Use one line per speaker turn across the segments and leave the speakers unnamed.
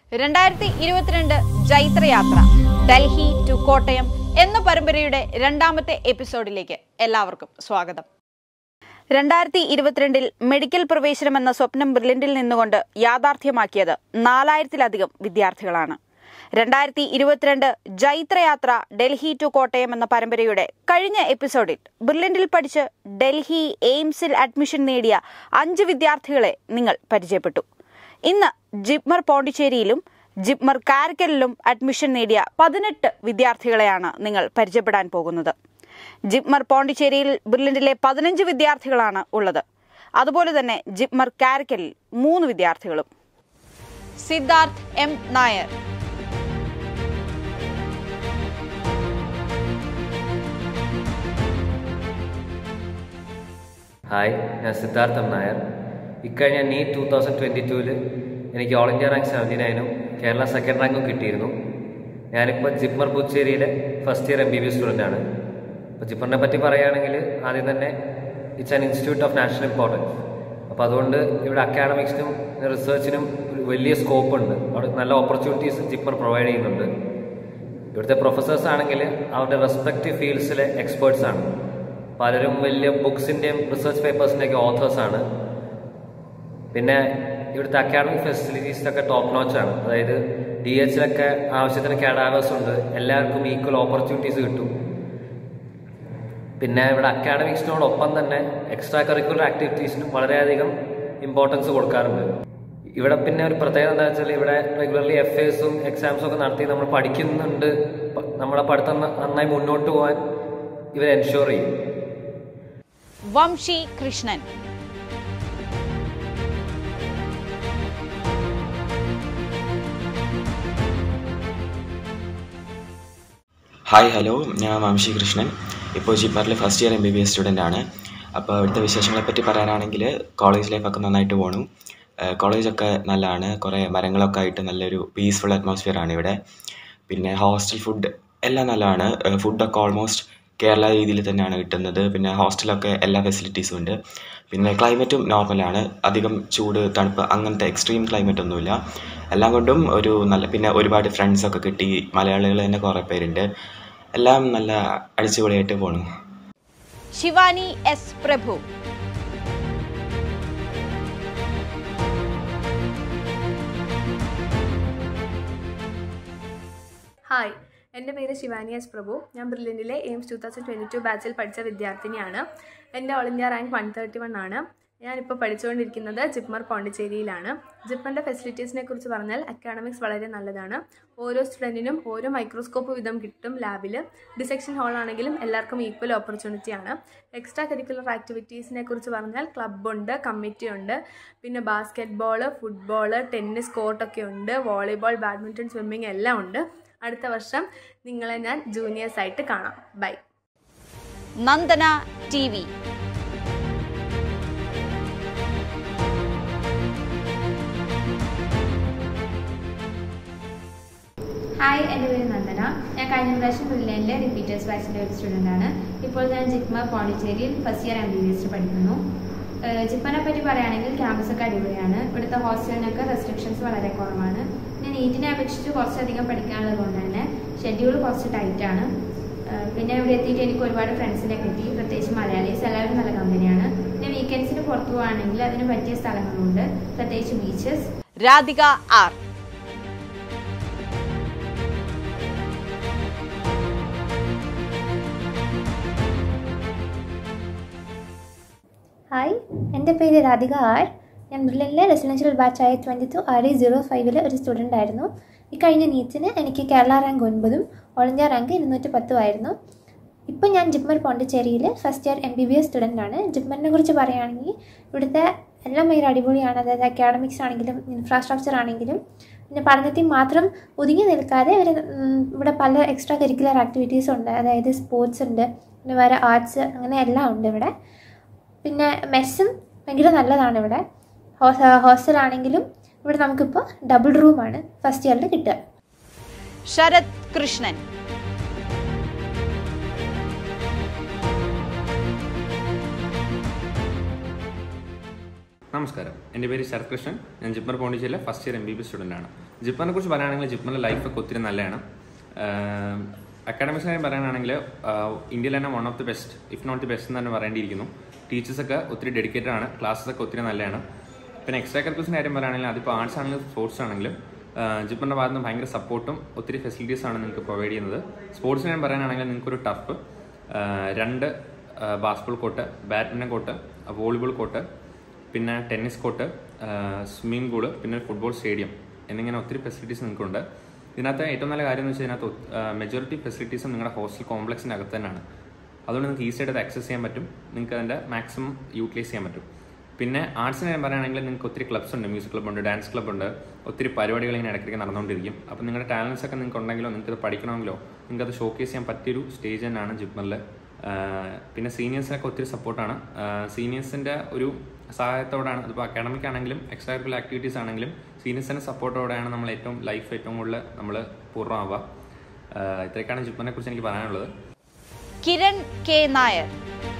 രണ്ടായിരത്തി ഇരുപത്തിരണ്ട് ജൈത്രയാത്ര ഡൽഹി ടു കോട്ടയം എന്ന പരമ്പരയുടെ രണ്ടാമത്തെ എപ്പിസോഡിലേക്ക് എല്ലാവർക്കും സ്വാഗതം രണ്ടായിരത്തി ഇരുപത്തിരണ്ടിൽ മെഡിക്കൽ പ്രവേശനം എന്ന സ്വപ്നം ബ്രില്യന്റിൽ നിന്നുകൊണ്ട് യാഥാർത്ഥ്യമാക്കിയത് നാലായിരത്തിലധികം വിദ്യാർത്ഥികളാണ് രണ്ടായിരത്തി ഇരുപത്തിരണ്ട് ജൈത്രയാത്ര ഡൽഹി ടു കോട്ടയം എന്ന പരമ്പരയുടെ കഴിഞ്ഞ എപ്പിസോഡിൽ ബ്രില്യന്റിൽ പഠിച്ച് ഡൽഹി എയിംസിൽ അഡ്മിഷൻ നേടിയ അഞ്ച് വിദ്യാർത്ഥികളെ നിങ്ങൾ പരിചയപ്പെട്ടു ഇന്ന് ജിപ്മർ പോണ്ടിച്ചേരിയിലും ജിപ്മർ കാരക്കലിലും അഡ്മിഷൻ നേടിയ പതിനെട്ട് വിദ്യാർത്ഥികളെയാണ് നിങ്ങൾ പരിചയപ്പെടാൻ പോകുന്നത് ജിപ്മർ പോണ്ടിച്ചേരിയിൽ ബ്രില്യന്റിലെ പതിനഞ്ച് വിദ്യാർത്ഥികളാണ് ഉള്ളത് അതുപോലെ തന്നെ ജിപ്മർ കാരക്കലിൽ മൂന്ന് വിദ്യാർത്ഥികളും സിദ്ധാർത്ഥ് എം നായർ
ഹായ് ഞാൻ സിദ്ധാർത്ഥം നായർ ഇക്കഴിഞ്ഞ നീറ്റ് ടൂ തൗസൻഡ് ട്വൻറ്റി ടൂവിൽ എനിക്ക് ഓൾ ഇന്ത്യ റാങ്ക് സെവൻറ്റി നയനും കേരള സെക്കൻഡ് റാങ്കും കിട്ടിയിരുന്നു ഞാനിപ്പോൾ ജിപ്മർ പുച്ചേരിയിലെ first year M B B student ആണ് അപ്പോൾ ജിപ്മറിനെ പറ്റി പറയുകയാണെങ്കിൽ ആദ്യം തന്നെ it's an institute of national importance അപ്പോൾ അതുകൊണ്ട് ഇവിടെ അക്കാഡമിക്സിനും റിസർച്ചിനും ഒരു വലിയ സ്കോപ്പ് ഉണ്ട് അവിടെ നല്ല ഓപ്പർച്യൂണിറ്റീസ് ജിപ്മർ പ്രൊവൈഡ് ചെയ്യുന്നുണ്ട് ഇവിടുത്തെ പ്രൊഫസേഴ്സ് ആണെങ്കിൽ അവരുടെ റെസ്പെക്റ്റീവ് ഫീൽഡ്സിലെ എക്സ്പേർട്സ് ആണ് പലരും വലിയ ബുക്സിൻ്റെയും റിസർച്ച് പേപ്പേഴ്സിൻ്റെയൊക്കെ ഓഥേഴ്സാണ് പിന്നെ ഇവിടുത്തെ അക്കാഡമിക് ഫെസിലിറ്റീസിലൊക്കെ ടോപ്പ് നോച്ച് ആണ് അതായത് ഡി എച്ചിലൊക്കെ ആവശ്യത്തിന് കാഡാവേഴ്സ് ഉണ്ട് എല്ലാവർക്കും ഈക്വൽ ഓപ്പർച്യൂണിറ്റീസ് കിട്ടും പിന്നെ ഇവിടെ അക്കാഡമിക്സിനോടൊപ്പം തന്നെ എക്സ്ട്രാ കരിക്കുലർ ആക്ടിവിറ്റീസിനും വളരെയധികം ഇമ്പോർട്ടൻസ് കൊടുക്കാറുണ്ട് ഇവിടെ പിന്നെ ഒരു പ്രത്യേകത എന്താ വെച്ചാൽ ഇവിടെ റെഗുലർലി എഫ് എസും എക്സാംസും ഒക്കെ നടത്തി നമ്മൾ പഠിക്കുന്നുണ്ട് പ- നമ്മുടെ പഠിത്തം ന- നന്നായി മുന്നോട്ട് പോകാൻ ഇവർ എൻഷുർ ചെയ്യും
വംശി കൃഷ്ണൻ
ഹായ് ഹലോ ഞാൻ വംശി കൃഷ്ണൻ ഇപ്പോൾ ജിപ്മറിൽ first year M B B S student ആണ് അപ്പോൾ ഇവിടുത്തെ വിശേഷങ്ങളെ പറ്റി പറയാനാണെങ്കിൽ കോളേജ് ലൈഫൊക്കെ നന്നായിട്ട് പോകണം കോളേജൊക്കെ നല്ലതാണ് കുറേ മരങ്ങളൊക്കെ ആയിട്ട് നല്ലൊരു പീസ്ഫുൾ അറ്റ്മോസ്ഫിയർ ആണ് ഇവിടെ പിന്നെ ഹോസ്റ്റൽ ഫുഡ് എല്ലാം നല്ലതാണ് ഫുഡൊക്കെ ഓൾമോസ്റ്റ് കേരള രീതിയിൽ തന്നെയാണ് കിട്ടുന്നത് പിന്നെ ഹോസ്റ്റലൊക്കെ എല്ലാ ഫെസിലിറ്റീസും ഉണ്ട് പിന്നെ ക്ലൈമറ്റും നോർമലാണ് അധികം ചൂട് തണുപ്പ് അങ്ങനത്തെ എക്സ്ട്രീം ക്ലൈമറ്റ് ഒന്നുമില്ല എല്ലാം കൊണ്ടും ഒരു നല്ല പിന്നെ ഒരുപാട് ഫ്രണ്ട്സൊക്കെ കിട്ടി മലയാളികൾ തന്നെ കുറേ പേരുണ്ട് എല്ലാം നല്ല അടിച്ചുപൊളിയായിട്ട് പോണു
ശിവാനി എസ് പ്രഭു
ഹായ് എൻ്റെ പേര് ശിവാനി എസ് പ്രഭു ഞാൻ ബ്രില്യൻറ്റിലെ AIIMS two thousand twenty two ബാച്ചിൽ പഠിച്ച വിദ്യാർത്ഥിനിയാണ് എൻ്റെ all India rank one thirty one ആണ് ഞാനിപ്പോൾ പഠിച്ചുകൊണ്ടിരിക്കുന്നത് ജിപ്മർ പോണ്ടിച്ചേരിയിലാണ് ജിപ്മറിൻ്റെ ഫെസിലിറ്റീസിനെ കുറിച്ച് പറഞ്ഞാൽ അക്കാഡമിക്സ് വളരെ നല്ലതാണ് ഓരോ സ്റ്റുഡൻറ്റിനും ഓരോ മൈക്രോസ്കോപ്പ് വീതം കിട്ടും ലാബിൽ ഡിസെക്ഷൻ ഹാൾ ആണെങ്കിലും എല്ലാവർക്കും ഈക്വൽ ഓപ്പർച്യൂണിറ്റി ആണ് എക്സ്ട്രാ കരിക്കുലർ ആക്ടിവിറ്റീസിനെ കുറിച്ച് പറഞ്ഞാൽ ക്ലബ്ബുണ്ട് കമ്മിറ്റി ഉണ്ട് പിന്നെ ബാസ്കറ്റ് ബോൾ ഫുട്ബോൾ ടെന്നീസ് കോർട്ടൊക്കെ ഉണ്ട് വോളിബോൾ ബാഡ്മിൻ്റൺ സ്വിമ്മിങ് എല്ലാം ഉണ്ട് അടുത്ത വർഷം നിങ്ങളെ ഞാൻ ജൂനിയേഴ്സ് ആയിട്ട് കാണാം bye
Nandana T V
hi എൻ്റെ പേര് നന്ദന ഞാൻ കഴിഞ്ഞ പ്രാവശ്യം ബ്രില്യനിലെ റിപ്പീറ്റേഴ്സ് ബാച്ചിൻ്റെ ഒരു സ്റ്റുഡൻ്റ് ആണ് ഇപ്പോൾ ഞാൻ ജിപ്മർ പോണ്ടിച്ചേരിയിൽ first year M B B S പഠിക്കുന്നു ഏഹ് ജിപ്മറിനെ പറ്റി പറയുകയാണെങ്കിൽ ക്യാമ്പസൊക്കെ അടിപൊളിയാണ് ഇവിടുത്തെ ഹോസ്റ്റലിനൊക്കെ റെസ്ട്രിക്ഷൻസ് വളരെ കുറവാണ് പിന്നെ നീറ്റിനെ അപേക്ഷിച്ച് കുറച്ചധികം പഠിക്കാനുള്ളത് കൊണ്ട് തന്നെ ഷെഡ്യൂൾ കുറച്ച് ടൈറ്റാണ് പിന്നെ ഇവിടെ എത്തിയിട്ട് എനിക്ക് ഒരുപാട് ഫ്രണ്ട്സിനെ കിട്ടി പ്രത്യേകിച്ച് മലയാളീസ് എല്ലാവരും നല്ല കമ്പനിയാണ് പിന്നെ വീക്കെൻഡ്സിന് പുറത്തു പോകുകയാണെങ്കിൽ അതിന് പറ്റിയ സ്ഥലങ്ങളുണ്ട് പ്രത്യേകിച്ച് ബീച്ചസ്
രാധിക ആർ
ഹായ് എൻ്റെ പേര് രാധിക ആർ ഞാൻ ബ്രില്യനിലെ റെസിഡൻഷ്യൽ ബാച്ചായ twenty two R E zero ഫൈവിലെ ഒരു സ്റ്റുഡൻ്റ് ആയിരുന്നു ഇക്കഴിഞ്ഞ നീറ്റിന് എനിക്ക് കേരള റാങ്ക് ഒൻപതും ഓൾ ഇന്ത്യ റാങ്ക് ഇരുന്നൂറ്റി പത്തും ആയിരുന്നു ഇപ്പോൾ ഞാൻ ജിപ്മർ പോണ്ടിച്ചേരിയിൽ first year M B B S student ആണ് ജിപ്മറിനെ കുറിച്ച് പറയുകയാണെങ്കിൽ ഇവിടുത്തെ എല്ലാം ഭയങ്കര അടിപൊളിയാണ് അതായത് അക്കാഡമിക്സ് ആണെങ്കിലും ഇൻഫ്രാസ്ട്രക്ചർ ആണെങ്കിലും പിന്നെ പഠനത്തിൽ മാത്രം ഒതുങ്ങി നിൽക്കാതെ ഇവർ ഇവിടെ പല എക്സ്ട്രാ കരിക്കുലർ ആക്ടിവിറ്റീസ് ഉണ്ട് അതായത് സ്പോർട്സ് ഉണ്ട് പിന്നെ വേറെ ആർട്സ് അങ്ങനെ എല്ലാം ഉണ്ട് ഇവിടെ പിന്നെ മെസ്സും ഭയങ്കര നല്ലതാണ് ഇവിടെ ഹോസ്റ്റലാണെങ്കിലും ഇവിടെ നമുക്കിപ്പോൾ ഡബിൾ റൂമാണ് ഫസ്റ്റ് ഇയറിൽ കിട്ടുക
ശരത് കൃഷ്ണൻ
നമസ്കാരം എൻ്റെ പേര് ശരത് കൃഷ്ണൻ ഞാൻ ജിപ്മർ പോണ്ടിച്ചേരിയിലെ first year M B B student ആണ് ജിപ്മറിനെ കുറിച്ച് പറയുകയാണെങ്കിൽ ജിപ്മറിലെ ലൈഫൊക്കെ ഒത്തിരി നല്ലതാണ് അക്കാഡമിക്സ് കാര്യം പറയുകയാണെങ്കിൽ ഇന്ത്യയിൽ തന്നെ one of the best if not the best എന്ന് തന്നെ പറയേണ്ടിയിരിക്കുന്നു ടീച്ചേഴ്സൊക്കെ ഒത്തിരി ഡെഡിക്കേറ്റഡ് ആണ് ക്ലാസ്സൊക്കെ ഒത്തിരി നല്ലതാണ് പിന്നെ എക്സ്ട്രാ കരിക്കുലസിൻ്റെ കാര്യം പറയുകയാണെങ്കിൽ അതിപ്പോൾ ആർട്സ് ആണെങ്കിലും സ്പോർട്സ് ആണെങ്കിലും ജിപ്പറിൻ്റെ ഭാഗത്ത് നിന്ന് ഭയങ്കര സപ്പോർട്ടും ഒത്തിരി ഫെസിലിറ്റീസ് ആണ് നിങ്ങൾക്ക് പ്രൊവൈഡ് ചെയ്യുന്നത് സ്പോർട്സിന് ഞാൻ പറയാനാണെങ്കിൽ നിങ്ങൾക്കൊരു ടർഫ് രണ്ട് basketball court badminton court volleyball court പിന്നെ ടെന്നീസ് കോർട്ട് സ്വിമ്മിംഗ് പൂള് പിന്നെ ഫുട്ബോൾ സ്റ്റേഡിയം എന്നിങ്ങനെ ഒത്തിരി ഫെസിലിറ്റീസ് നിങ്ങൾക്കുണ്ട് ഇതിനകത്ത് ഏറ്റവും നല്ല കാര്യം എന്ന് വെച്ചാൽ ഇതിനകത്ത് മെജോറിറ്റി ഫെസിലിറ്റീസും നിങ്ങളുടെ ഹോസ്റ്റൽ കോംപ്ലക്സിൻ്റെ അകത്ത് തന്നെയാണ് അതുകൊണ്ട് നിങ്ങൾക്ക് ഈസി ആയിട്ട് അത് ആക്സസ് ചെയ്യാൻ പറ്റും നിങ്ങൾക്ക് അതിൻ്റെ മാക്സിമം യൂട്ടിലൈസ് ചെയ്യാൻ പറ്റും പിന്നെ ആർട്സിന് കാര്യം പറയുകയാണെങ്കിൽ നിങ്ങൾക്ക് ഒത്തിരി ക്ലബ്സ് ഉണ്ട് മ്യൂസിക് ക്ലബ് ഉണ്ട് ഡാൻസ് ക്ലബ് ഉണ്ട് ഒത്തിരി പരിപാടികൾ ഇങ്ങനെ ഇടയ്ക്കിടയ്ക്ക് നടന്നുകൊണ്ടിരിക്കും അപ്പോൾ നിങ്ങളുടെ ടാലൻസ് ഒക്കെ നിങ്ങൾക്ക് ഉണ്ടെങ്കിലോ നിങ്ങൾക്ക് അത് പഠിക്കണമെങ്കിലോ നിങ്ങൾക്ക് അത് ഷോക്കേസ് ചെയ്യാൻ പറ്റിയൊരു സ്റ്റേജ് തന്നെയാണ് ജിപ്മറിൽ പിന്നെ സീനിയേഴ്സിനൊക്കെ ഒത്തിരി സപ്പോർട്ടാണ് സീനിയേഴ്സിൻ്റെ ഒരു സഹായത്തോടാണ് അതിപ്പോൾ അക്കാഡമിക് ആണെങ്കിലും എക്സ്ട്രാ കരിക്കുലർ ആക്ടിവിറ്റീസ് ആണെങ്കിലും സീനിയേഴ്സിൻ്റെ സപ്പോർട്ടോടെയാണ് നമ്മൾ ഏറ്റവും ലൈഫ് ഏറ്റവും കൂടുതൽ നമ്മൾ പൂർണ്ണമാവുക ഇത്രയൊക്കെയാണ് ജിപ്മറിനെ കുറിച്ച് എനിക്ക് പറയാനുള്ളത്
കിരൺ കെ നായർ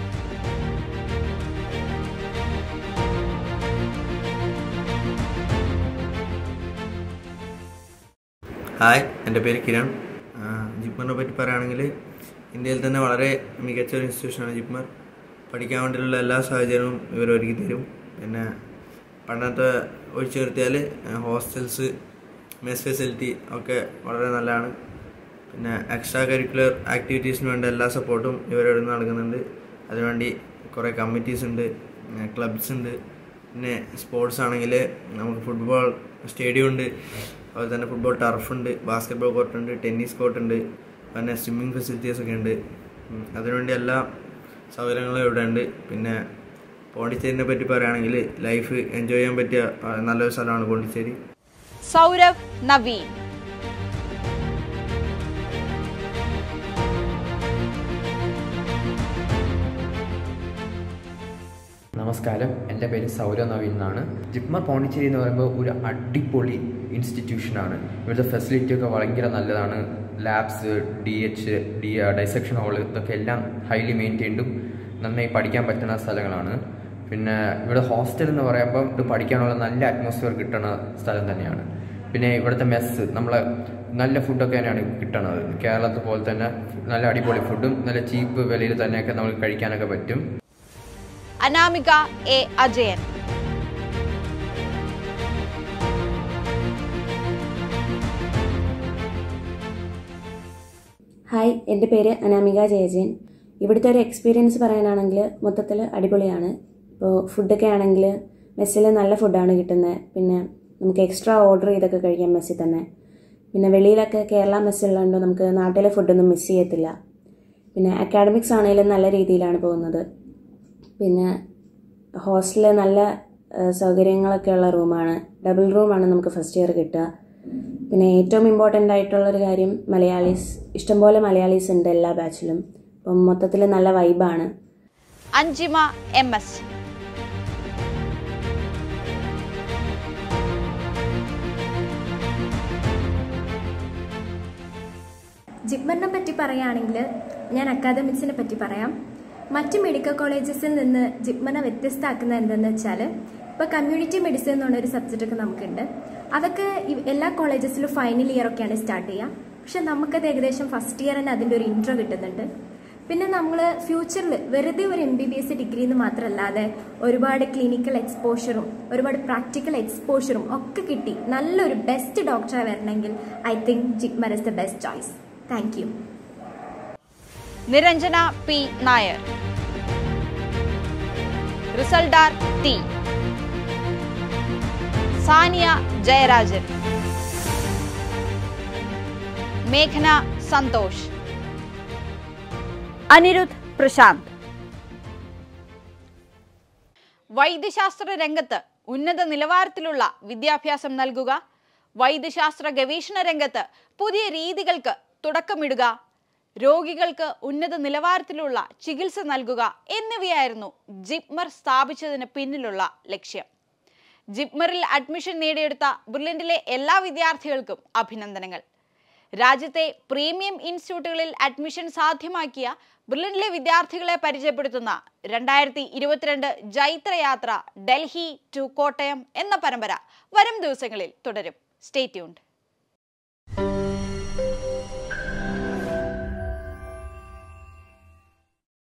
ഹായ് എൻ്റെ പേര് കിരൺ ജിപ്മറിനെ പറ്റി പറയുകയാണെങ്കിൽ ഇന്ത്യയിൽ തന്നെ വളരെ മികച്ച ഒരു ഇൻസ്റ്റിറ്റ്യൂഷനാണ് ജിപ്മർ പഠിക്കാൻ വേണ്ടിയുള്ള എല്ലാ സാഹചര്യവും ഇവർ ഒരുക്കി തരും പിന്നെ പഠനത്തെ ഒഴിച്ചു നിർത്തിയാൽ ഹോസ്റ്റൽസ് മെസ് ഫെസിലിറ്റി ഒക്കെ വളരെ നല്ലതാണ് പിന്നെ എക്സ്ട്രാ കരിക്കുലർ ആക്ടിവിറ്റീസിന് വേണ്ട എല്ലാ സപ്പോർട്ടും ഇവരോട് നൽകുന്നുണ്ട് അതിനുവേണ്ടി കുറേ കമ്മിറ്റീസ് ഉണ്ട് ക്ലബ്സ് ഉണ്ട് പിന്നെ സ്പോർട്സ് ആണെങ്കിൽ നമുക്ക് ഫുട്ബോൾ സ്റ്റേഡിയം ഉണ്ട് അതുപോലെ തന്നെ ഫുട്ബോൾ ടർഫുണ്ട് ബാസ്കറ്റ്ബോൾ കോർട്ടുണ്ട് ടെന്നീസ് കോർട്ടുണ്ട് പിന്നെ സ്വിമ്മിങ് ഫെസിലിറ്റീസ് ഒക്കെ ഉണ്ട് ഉം, അതിനുവേണ്ടി എല്ലാ സൗകര്യങ്ങളും ഇവിടെ ഉണ്ട് പിന്നെ പോണ്ടിച്ചേരിനെ പറ്റി പറയുകയാണെങ്കിൽ ലൈഫ് എൻജോയ് ചെയ്യാൻ പറ്റിയ ആ, നല്ലൊരു സ്ഥലമാണ് പോണ്ടിച്ചേരി
സൗരവ് നവീൻ
നമസ്കാരം എൻ്റെ പേര് സൗരവ് നവീൻ എന്നാണ് ജിപ്മർ പോണ്ടിച്ചേരി എന്ന് പറയുമ്പോൾ ഒരു അടിപൊളി ഇൻസ്റ്റിറ്റ്യൂഷനാണ് ഇവിടുത്തെ ഫെസിലിറ്റി ഒക്കെ ഭയങ്കര നല്ലതാണ് labs D H D dissection hall ഇതൊക്കെ എല്ലാം ഹൈലി മെയിൻറ്റെയിൻഡും നന്നായി പഠിക്കാൻ പറ്റുന്ന സ്ഥലങ്ങളാണ് പിന്നെ ഇവിടെ ഹോസ്റ്റൽ എന്ന് പറയുമ്പോൾ ഇത് പഠിക്കാനുള്ള നല്ല അറ്റ്മോസ്ഫിയർ കിട്ടുന്ന സ്ഥലം തന്നെയാണ് പിന്നെ ഇവിടുത്തെ മെസ്സ് നമ്മളെ നല്ല ഫുഡൊക്കെ തന്നെയാണ് കിട്ടണത് കേരളത്തെ പോലെ തന്നെ നല്ല അടിപൊളി ഫുഡും നല്ല ചീപ്പ് വിലയിൽ തന്നെയൊക്കെ നമുക്ക് കഴിക്കാനൊക്കെ പറ്റും
അനാമിക എ അജയൻ
ഹായ് എൻ്റെ പേര് അനാമിക ജയജയൻ ഇവിടുത്തെ ഒരു എക്സ്പീരിയൻസ് പറയാനാണെങ്കിൽ മൊത്തത്തിൽ അടിപൊളിയാണ് ഇപ്പോൾ ഫുഡൊക്കെ ആണെങ്കിൽ മെസ്സിൽ നല്ല ഫുഡാണ് കിട്ടുന്നത് പിന്നെ നമുക്ക് എക്സ്ട്രാ ഓർഡർ ചെയ്തൊക്കെ കഴിക്കാം മെസ്സിൽ തന്നെ പിന്നെ വെളിയിലൊക്കെ കേരള മെസ്സുള്ളതുകൊണ്ട് നമുക്ക് നാട്ടിലെ ഫുഡൊന്നും മിസ് ചെയ്യത്തില്ല പിന്നെ അക്കാഡമിക്സ് ആണെങ്കിലും നല്ല രീതിയിലാണ് പോകുന്നത് പിന്നെ ഹോസ്റ്റലിൽ നല്ല ഏഹ്, സൗകര്യങ്ങളൊക്കെ ഉള്ള റൂമാണ് ഡബിൾ റൂമാണ് നമുക്ക് ഫസ്റ്റ് ഇയർ കിട്ടുക പിന്നെ ഏറ്റവും ഇമ്പോർട്ടൻ്റ് ആയിട്ടുള്ളൊരു കാര്യം മലയാളീസ് ഇഷ്ടംപോലെ മലയാളീസ് ഉണ്ട് എല്ലാ ബാച്ചിലും അപ്പം മൊത്തത്തിൽ നല്ല വൈബാണ്
അഞ്ജിമ എം എസ്
ജിപ്മറിനെ പറ്റി പറയുകയാണെങ്കിൽ ഞാൻ അക്കാദമിക്സിനെ പറ്റി പറയാം മറ്റ് മെഡിക്കൽ കോളേജസിൽ നിന്ന് ജിപ്മറിനെ വ്യത്യസ്തമാക്കുന്നത് എന്തെന്ന് വെച്ചാൽ ഇപ്പോൾ കമ്മ്യൂണിറ്റി മെഡിസിൻ എന്ന് പറഞ്ഞൊരു സബ്ജക്റ്റ് ഒക്കെ നമുക്കുണ്ട് അതൊക്കെ ഇ- എല്ലാ കോളേജസിലും ഫൈനൽ ഇയർ ഒക്കെയാണ് സ്റ്റാർട്ട് ചെയ്യുക പക്ഷെ നമുക്കത് ഏകദേശം ഫസ്റ്റ് ഇയർ തന്നെ അതിൻ്റെ ഒരു ഇൻട്രോ കിട്ടുന്നുണ്ട് പിന്നെ നമ്മൾ ഫ്യൂച്ചറിൽ വെറുതെ ഒരു M B B S degree എന്ന് മാത്രമല്ലാതെ ഒരുപാട് ക്ലിനിക്കൽ എക്സ്പോഷറും ഒരുപാട് പ്രാക്ടിക്കൽ എക്സ്പോഷറും ഒക്കെ കിട്ടി നല്ലൊരു ബെസ്റ്റ് ഡോക്ടറെ വരണമെങ്കിൽ I think JIPMER is the best choice thank you
Niranjana P Nair റിസൾട്ടാർ ടി സാനിയ ജയരാജൻ മേഘന സന്തോഷ് അനിരുദ്ധ് പ്രശാന്ത് വൈദ്യശാസ്ത്ര രംഗത്ത് ഉന്നത നിലവാരത്തിലുള്ള വിദ്യാഭ്യാസം നൽകുക വൈദ്യശാസ്ത്ര ഗവേഷണ രംഗത്ത് പുതിയ രീതികൾക്ക് തുടക്കമിടുക രോഗികൾക്ക് ഉന്നത നിലവാരത്തിലുള്ള ചികിത്സ നൽകുക എന്നിവയായിരുന്നു ജിപ്മർ സ്ഥാപിച്ചതിന് പിന്നിലുള്ള ലക്ഷ്യം ജിപ്മറിൽ അഡ്മിഷൻ നേടിയെടുത്ത ബ്രില്യൻറ്റിലെ എല്ലാ വിദ്യാർത്ഥികൾക്കും അഭിനന്ദനങ്ങൾ രാജ്യത്തെ പ്രീമിയം ഇൻസ്റ്റിറ്റ്യൂട്ടുകളിൽ അഡ്മിഷൻ സാധ്യമാക്കിയ ബ്രില്യനിലെ വിദ്യാർത്ഥികളെ പരിചയപ്പെടുത്തുന്ന രണ്ടായിരത്തി ഇരുപത്തിരണ്ട് ജൈത്രയാത്ര ഡൽഹി ടു കോട്ടയം എന്ന പരമ്പര വരും ദിവസങ്ങളിൽ തുടരും സ്റ്റേ ട്യൂൺഡ്